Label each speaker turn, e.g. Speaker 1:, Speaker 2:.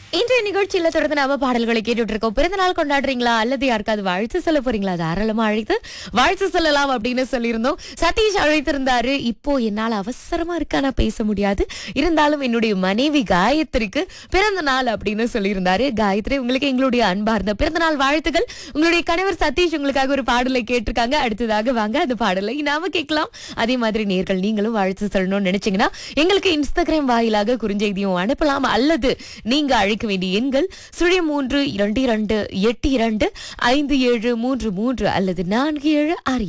Speaker 1: இன்றைய நிகழ்ச்சியில தொடர்ந்து நாம பாடல்களை கேட்டுட்டு இருக்கோம் பிறந்த நாள் கொண்டாடுறீங்களா அல்லது யாருக்காவது வாழ்த்து சொல்ல போறீங்களா தாராளமா அழைத்து வாழ்த்து சொல்லலாம் அப்படின்னு சொல்லியிருந்தோம் சதீஷ் அழைத்திருந்தாரு இப்போ என்னால அவசரமா இருக்கா நான் பேச முடியாது இருந்தாலும் என்னுடைய மனைவி காயத்ரிக்கு பிறந்த நாள் அப்படின்னு சொல்லியிருந்தாரு காயத்ரி உங்களுக்கு எங்களுடைய அன்பார்ந்த பிறந்த நாள் வாழ்த்துக்கள் உங்களுடைய கணவர் சதீஷ் உங்களுக்காக ஒரு பாடலை கேட்டிருக்காங்க அடுத்ததாக வாங்க அந்த பாடலை நாம கேட்கலாம் அதே மாதிரி நேர்கள் நீங்களும் வாழ்த்து சொல்லணும்னு நினைச்சீங்கன்னா எங்களுக்கு இன்ஸ்டாகிராம் வாயிலாக குறுஞ்செய்தியும் அனுப்பலாம் அல்லது நீங்க அழைக்க வேண்டிய எண்கள் சுழியம் மூன்று இரண்டு இரண்டு எட்டு இரண்டு ஐந்து ஏழு மூன்று மூன்று அல்லது நான்கு ஏழு ஆறு